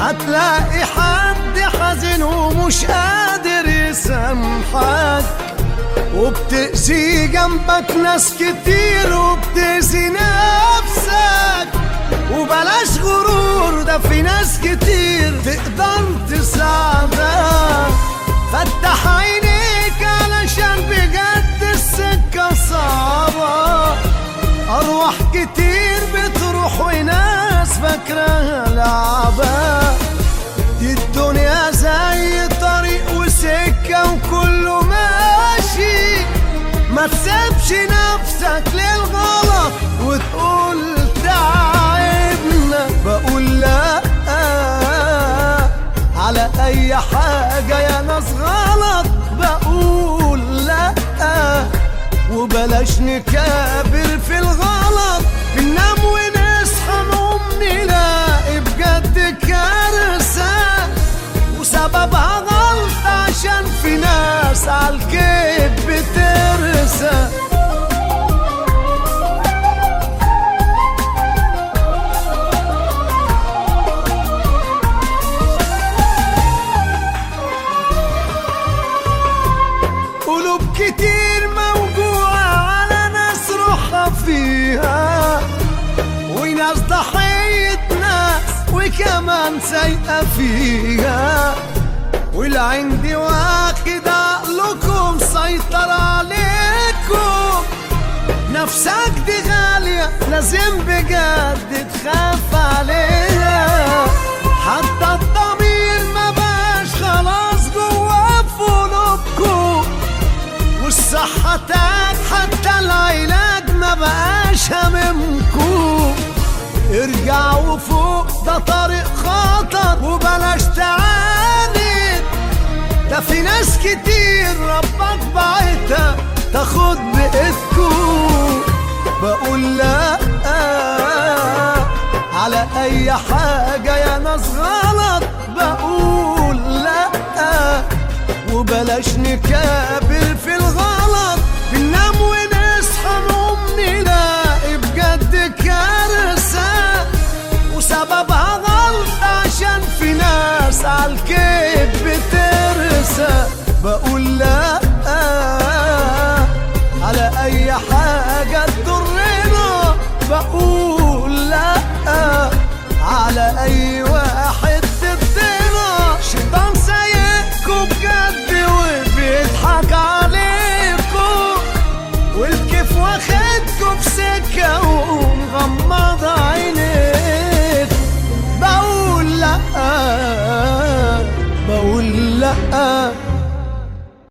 هتلاقي حد حزين ومش قادر يسامحك وبتأذي جنبك ناس كتير وبتأذي نفسك وبلاش غرور ده في ناس كتير تقدر تساعدك فتح عينيك علشان بجد السكة صعبة أرواح كتير بتروح وناس فاكراها لعبة دي الدنيا زي طريق وسكة وكله ماشي ما تسيبش نفسك للغلط وتقول تعبنا بقول لا على اي حاجة يا ناس غلط بقول لا وبلاش نكابر في الغلط بننام ونصحى نقوم نلاقي بجد كارثة وسببها غلط عشان في ناس عالكيف بترسى قلوب كتير موجوعة على ناس روحها فيها وناس ضحية ناس وكمان سايقة فيها والعين دي واخد عقلكم سيطر عليكم نفسك دي غالية لازم بجد تخاف عليها حتى الضمير ما بقاش خلاص جوا في قلوبكم والصحة تاج حتى العلاج ما بقاش هممكم ارجعوا فوق ده طريق خطر وبلاش تعاند ده في ناس كتير ربك بعتها تاخد بإيدكم بقول لا على أي حاجة يا ناس غلط بقول لا وبلاش نكابر في الغلط بننام ونصحى نقوم نلاقي بجد كارثة وسببها غلط عشان في ناس عالكيف بترسى بقول لا على أي حاجة تضرنا بقول لا على أي